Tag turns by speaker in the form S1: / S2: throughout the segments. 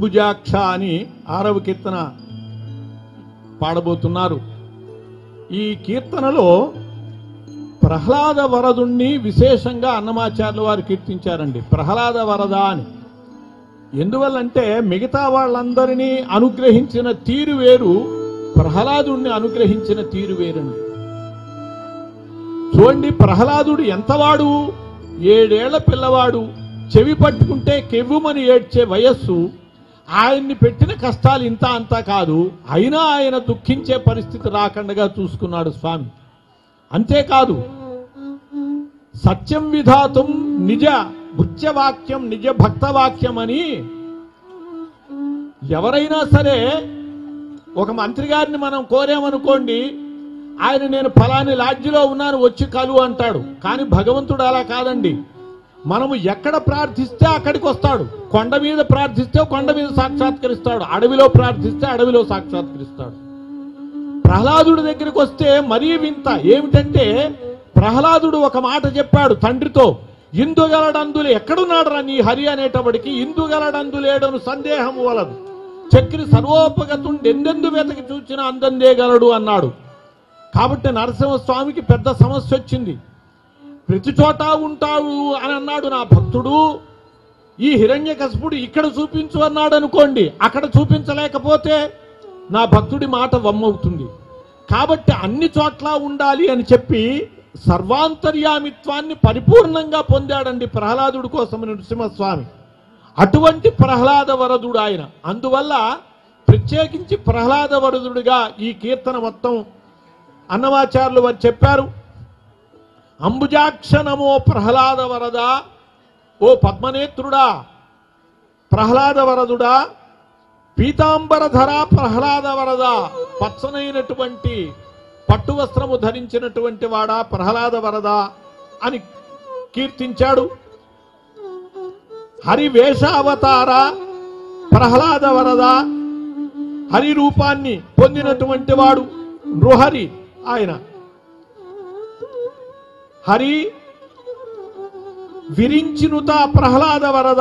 S1: అంబుజాక్ష అని ఆరవ కీర్తన పాడబోతున్నారు ఈ కీర్తనలో ప్రహ్లాద వరదుణ్ణి విశేషంగా అన్నమాచార్యుల వారు కీర్తించారండి ప్రహ్లాద వరద అని ఎందువల్లంటే మిగతా వాళ్ళందరినీ అనుగ్రహించిన తీరు వేరు ప్రహ్లాదుణ్ణి అనుగ్రహించిన తీరు వేరండి చూడండి ప్రహ్లాదుడు ఎంతవాడు ఏడేళ్ల పిల్లవాడు చెవి పట్టుకుంటే కెవ్వుమని ఏడ్చే వయస్సు ఆయన్ని పెట్టిన కష్టాలు ఇంత అంతా కాదు అయినా ఆయన దుఃఖించే పరిస్థితి రాకుండా చూసుకున్నాడు స్వామి అంతేకాదు సత్యం విధాతం నిజ భృత్యవాక్యం నిజ భక్తవాక్యం అని ఎవరైనా సరే ఒక మంత్రి గారిని మనం కోరామనుకోండి ఆయన నేను ఫలాని లాడ్జిలో ఉన్నాను వచ్చి కలు అంటాడు కానీ భగవంతుడు అలా కాదండి మనము ఎక్కడ ప్రార్థిస్తే అక్కడికి వస్తాడు కొండ మీద ప్రార్థిస్తే కొండ మీద సాక్షాత్కరిస్తాడు అడవిలో ప్రార్థిస్తే అడవిలో సాక్షాత్కరిస్తాడు ప్రహ్లాదుడి దగ్గరికి వస్తే మరీ వింత ఏమిటంటే ప్రహ్లాదుడు ఒక మాట చెప్పాడు తండ్రితో ఇందుగలడందులు ఎక్కడున్నాడు రా నీ హరి అనేటప్పటికి ఇందుగలడందులేడను సందేహము వలదు చక్రి సర్వోపగతుండి ఎందెందు వెతకి చూచిన అందందేగలడు అన్నాడు కాబట్టి నరసింహస్వామికి పెద్ద సమస్య వచ్చింది ప్రతి చోట ఉంటావు అని అన్నాడు నా భక్తుడు ఈ హిరణ్య ఇక్కడ చూపించు అన్నాడు అనుకోండి అక్కడ చూపించలేకపోతే నా భక్తుడి మాట వమ్మవుతుంది కాబట్టి అన్ని చోట్ల ఉండాలి అని చెప్పి సర్వాంతర్యామిత్వాన్ని పరిపూర్ణంగా పొందాడండి ప్రహ్లాదుడి కోసం నృసింహస్వామి అటువంటి ప్రహ్లాద వరదుడు ఆయన అందువల్ల ప్రత్యేకించి ప్రహ్లాద వరదుడిగా ఈ కీర్తన మొత్తం అన్నమాచార్యులు వారు చెప్పారు అంబుజాక్ష నమో ప్రహ్లాద వరద ఓ పద్మనేత్రుడా ప్రహ్లాద వరదుడా పీతాంబరధర ప్రహ్లాద వరద పచ్చనైనటువంటి పట్టు వస్త్రము ధరించినటువంటి వాడా ప్రహ్లాద వరద అని కీర్తించాడు హరి వేషావతార ప్రహ్లాద వరద హరి రూపాన్ని పొందినటువంటి వాడు నృహరి ఆయన హరి విరించినుత ప్రహ్లాద వరద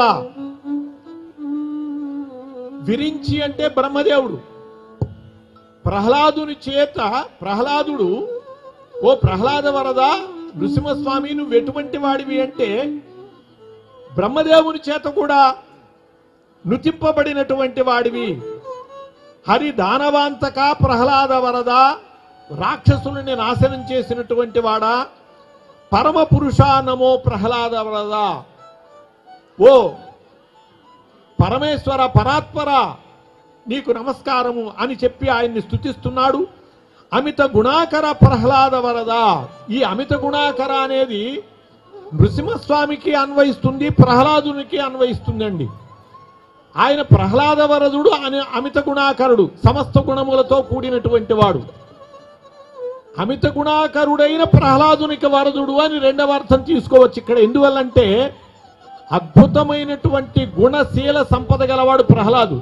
S1: విరించి అంటే బ్రహ్మదేవుడు ప్రహ్లాదుని చేత ప్రహ్లాదుడు ఓ ప్రహ్లాద వరద నృసింహస్వామి నువ్వు ఎటువంటి వాడివి అంటే బ్రహ్మదేవుని చేత కూడా నుతింపబడినటువంటి వాడివి హరి దానవాంతక ప్రహ్లాద వరద రాక్షసులని నాశనం చేసినటువంటి వాడా పరమ పురుష నమో ప్రహ్లాద వరద ఓ పరమేశ్వర పరాత్పర నీకు నమస్కారము అని చెప్పి ఆయన్ని స్తుతిస్తున్నాడు అమిత గుణాకర ప్రహ్లాద వరద ఈ అమిత గుణాకర అనేది నృసింహస్వామికి అన్వయిస్తుంది ప్రహ్లాదునికి అన్వయిస్తుందండి ఆయన ప్రహ్లాద వరదుడు అని అమిత గుణాకరుడు సమస్త గుణములతో కూడినటువంటి వాడు అమిత గుణాకరుడైన ప్రహ్లాదునికి వరదుడు అని రెండవ అర్థం తీసుకోవచ్చు ఇక్కడ ఎందువల్లంటే అద్భుతమైనటువంటి గుణశీల సంపద గలవాడు ప్రహ్లాదు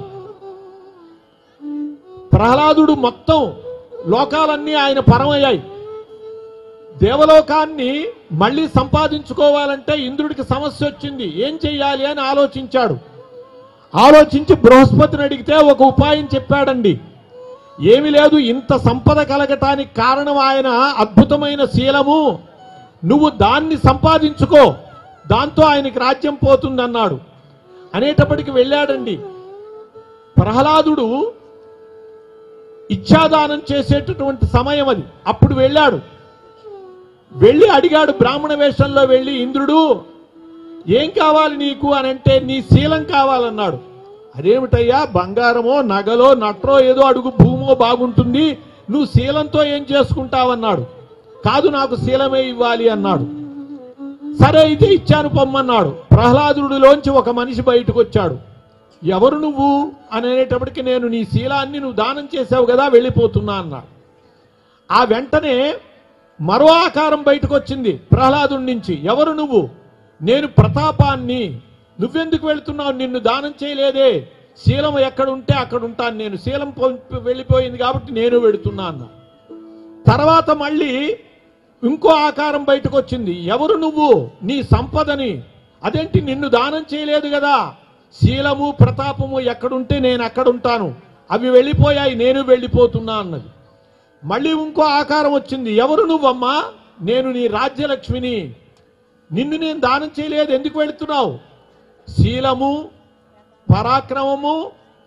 S1: ప్రహ్లాదుడు మొత్తం లోకాలన్నీ ఆయన పరమయ్యాయి దేవలోకాన్ని మళ్ళీ సంపాదించుకోవాలంటే ఇంద్రుడికి సమస్య వచ్చింది ఏం చెయ్యాలి అని ఆలోచించాడు ఆలోచించి బృహస్పతిని అడిగితే ఒక ఉపాయం చెప్పాడండి ఏమి లేదు ఇంత సంపద కలగటానికి కారణం ఆయన అద్భుతమైన శీలము నువ్వు దాన్ని సంపాదించుకో దాంతో ఆయనకి రాజ్యం పోతుందన్నాడు అనేటప్పటికి వెళ్ళాడండి ప్రహ్లాదుడు ఇచ్ఛాదానం చేసేటటువంటి సమయం అది అప్పుడు వెళ్ళాడు వెళ్ళి అడిగాడు బ్రాహ్మణ వేషంలో వెళ్ళి ఇంద్రుడు ఏం కావాలి నీకు అని అంటే నీ శీలం కావాలన్నాడు అదేమిటయ్యా బంగారమో నగలో నట్రో ఏదో అడుగు భూమో బాగుంటుంది నువ్వు శీలంతో ఏం చేసుకుంటావన్నాడు కాదు నాకు శీలమే ఇవ్వాలి అన్నాడు సరే అయితే ఇచ్చాను పొమ్మన్నాడు ప్రహ్లాదుడిలోంచి ఒక మనిషి బయటకు వచ్చాడు ఎవరు నువ్వు అని అనేటప్పటికి నేను నీ శీలాన్ని నువ్వు దానం చేసావు కదా వెళ్ళిపోతున్నా అన్నాడు ఆ వెంటనే మరో ఆకారం బయటకు వచ్చింది ప్రహ్లాదుడి నుంచి ఎవరు నువ్వు నేను ప్రతాపాన్ని నువ్వెందుకు వెళ్తున్నావు నిన్ను దానం చేయలేదే శీలం ఎక్కడ ఉంటే అక్కడ ఉంటాను నేను శీలం పో- వెళ్ళిపోయింది కాబట్టి నేను వెళుతున్నా అన్నా తర్వాత మళ్ళీ ఇంకో ఆకారం బయటకు వచ్చింది ఎవరు నువ్వు నీ సంపదని అదేంటి నిన్ను దానం చేయలేదు కదా శీలము ప్రతాపము ఎక్కడుంటే నేను అక్కడుంటాను అవి వెళ్ళిపోయాయి నేను వెళ్ళిపోతున్నా అన్నది మళ్ళీ ఇంకో ఆకారం వచ్చింది ఎవరు నువ్వమ్మా నేను నీ రాజ్యలక్ష్మిని నిన్ను నేను దానం చేయలేదు ఎందుకు వెళుతున్నావు శీలము పరాక్రమము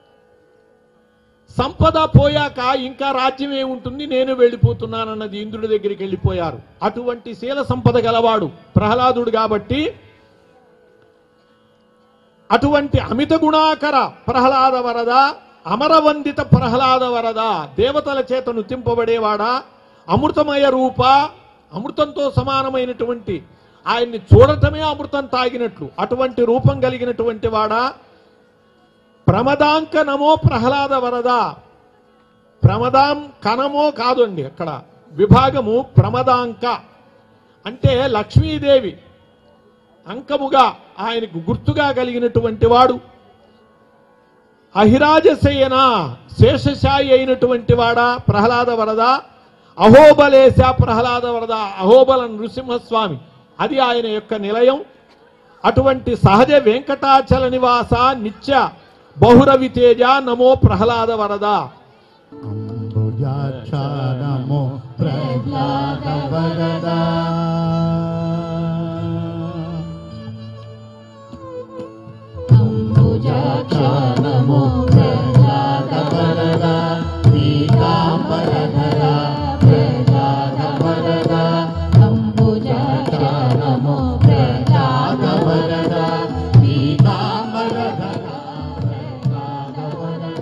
S1: సంపద పోయాక ఇంకా రాజ్యం ఏముంటుంది నేను వెళ్ళిపోతున్నానన్నది ఇంద్రుడి దగ్గరికి వెళ్ళిపోయారు అటువంటి శీల సంపద గలవాడు ప్రహ్లాదుడు కాబట్టి అటువంటి అమిత గుణాకర ప్రహ్లాద వరద అమరవందిత ప్రహ్లాద వరద దేవతల చేత నుతింపబడేవాడా అమృతమయ రూప అమృతంతో సమానమైనటువంటి ఆయన్ని చూడటమే అమృతం తాగినట్లు అటువంటి రూపం కలిగినటువంటి వాడా ప్రమదాంక నమో ప్రహ్లాద వరద ప్రమదాం కనమో కాదండి అక్కడ విభాగము ప్రమదాంక అంటే లక్ష్మీదేవి అంకముగా ఆయనకు గుర్తుగా కలిగినటువంటి వాడు అహిరాజశయన శేషశాయి అయినటువంటి వాడా ప్రహ్లాద వరద అహోబలేశ ప్రహ్లాద వరద అహోబల నృసింహస్వామి అది ఆయన యొక్క నిలయం అటువంటి సహజ వెంకటాచల నివాస నిత్య బహురవి తేజ నమో ప్రహ్లాద వరద
S2: అంబుజాక్ష నమో ప్రహ్లాద వరద అంబుజాక్ష నమో ప్రహ్లాద వరద పీతాంబరధర ప్రహ్లాద వరద అంబుజాక్ష నమో ప్రహ్లాద వరద పీతాంబరధర ప్రహ్లాద వరద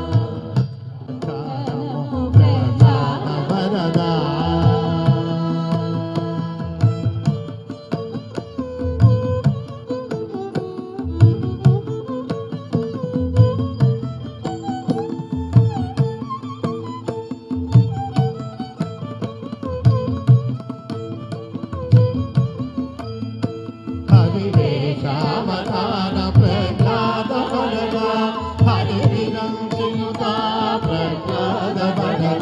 S2: హరివేషావతార ప్రహ్లాద వరద హరివిరంచినుత ప్రహ్లాద వరద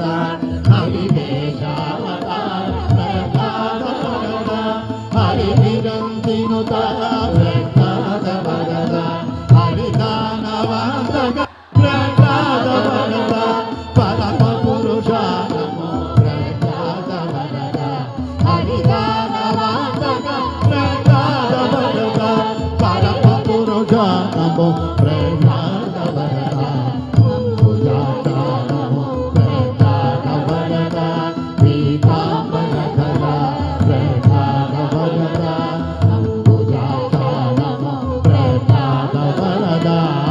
S2: హరివేషావతార ప్రహ్లాద వరద హరివిరంచినుత ప్రహ్లాద వరద హరిదానవాదగ ప్రహ్లాద వరద పరమ పురుష నమో ప్రహ్లాద వరద హరిదానవాదగ ప్రహ్లాద వరద పరమ పురుష నమో ప్రహ్లాద వరద అంబుజాక్ష నమో ప్రహ్లాద వరద పీతాంబరధర ప్రహ్లాద వరద అంబుజాక్ష నమో ప్రహ్లాద వరద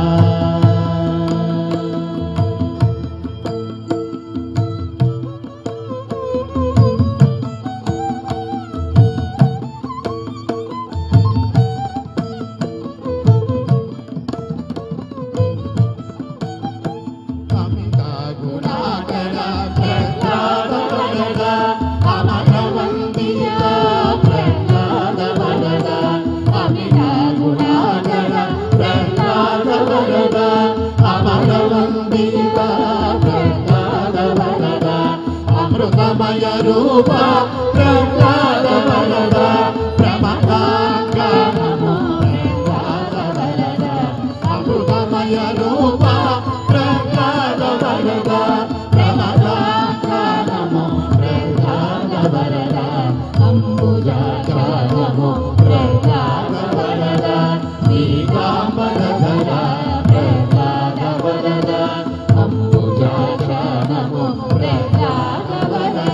S2: అమిత గుణాకర ప్రహ్లాద వరద అమరవందిత ప్రహ్లాద వరద అమిత గుణాకర ప్రహ్లాద వరద అమరవందిత ప్రహ్లాద వరద అమృతమయ రూప ప్రహ్లాద వరద ప్రమదాంగ నమో ప్రహ్లాద వరద అమృతమయ రూప ప్రహ్లాద వరద ప్రమదాంగ నమో ప్రహ్లాద వరద అంబుజాక్ష నమో ప్రహ్లాద వరద పీతాంబరధర ప్రహ్లాద వరద అంబుజాక్ష నమో ప్రహ్లాద వరద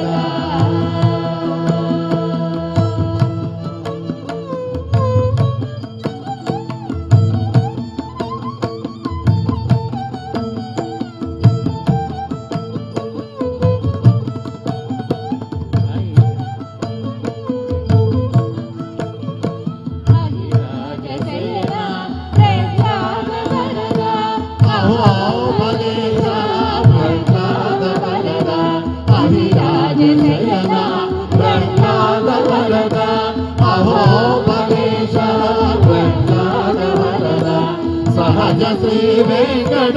S2: అహోబలేశ ప్రహ్లాద వరద అహిరాజశయన ప్రహ్లాద వరద అహోబలేశ ప్రహ్లాద వరద సహజ శ్రీ వెంకట